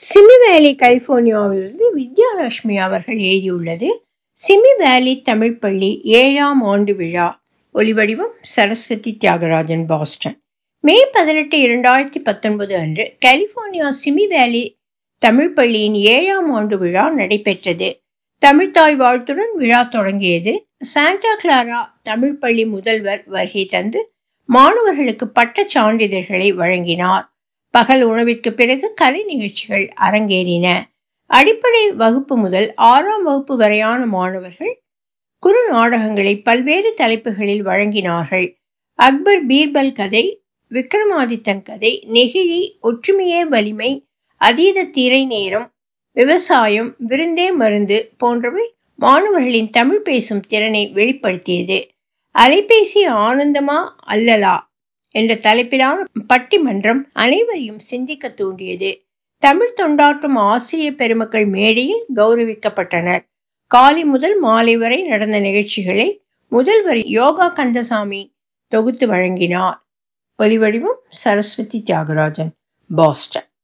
சிமி வேலி கலிபோர்னியாவிலிருந்து வித்யாலட்சுமி அவர்கள் எழுதியுள்ளது சிமி வேலி தமிழ் பள்ளி ஏழாம் ஆண்டு விழா ஒலிவடிவம் சரஸ்வதி தியாகராஜன் பாஸ்டன் மே பதினெட்டு இரண்டாயிரத்தி பத்தொன்பது அன்று கலிபோர்னியா சிமி வேலி தமிழ் பள்ளியின் ஏழாம் ஆண்டு விழா நடைபெற்றது தமிழ்தாய் வாழ்த்துடன் விழா தொடங்கியது சாண்டா கிளாரா தமிழ் பள்ளி முதல்வர் வருகை தந்து மாணவர்களுக்கு பட்டச் சான்றிதழ்களை வழங்கினார் பகல் உணவிற்கு பிறகு கலை நிகழ்ச்சிகள் அரங்கேறின அடிப்படை வகுப்பு முதல் ஆறாம் வகுப்பு வரையான மாணவர்கள் குறு நாடகங்களை பல்வேறு தலைப்புகளில் வழங்கினார்கள் அக்பர் பீர்பல் கதை விக்ரமாதித்தன் கதை நெகிழி ஒற்றுமையே வலிமை அதீத திரை நேரம் விவசாயம் விருந்தே மருந்து போன்றவை மாணவர்களின் தமிழ் பேசும் திறனை வெளிப்படுத்தியது அலைபேசி ஆனந்தமா அல்லலா என்ற தலைப்பிலான பட்டிமன்றம் அனைவரையும் சிந்திக்க தூண்டியது தமிழ் தொண்டாற்றும் ஆசிரியர் பெருமக்கள் மேடையில் கௌரவிக்கப்பட்டனர் காலை முதல் மாலை வரை நடந்த நிகழ்ச்சிகளை முதல்வர் யோகா கந்தசாமி தொகுத்து வழங்கினார் ஒலிவடிவம் சரஸ்வதி தியாகராஜன் பாஸ்டன்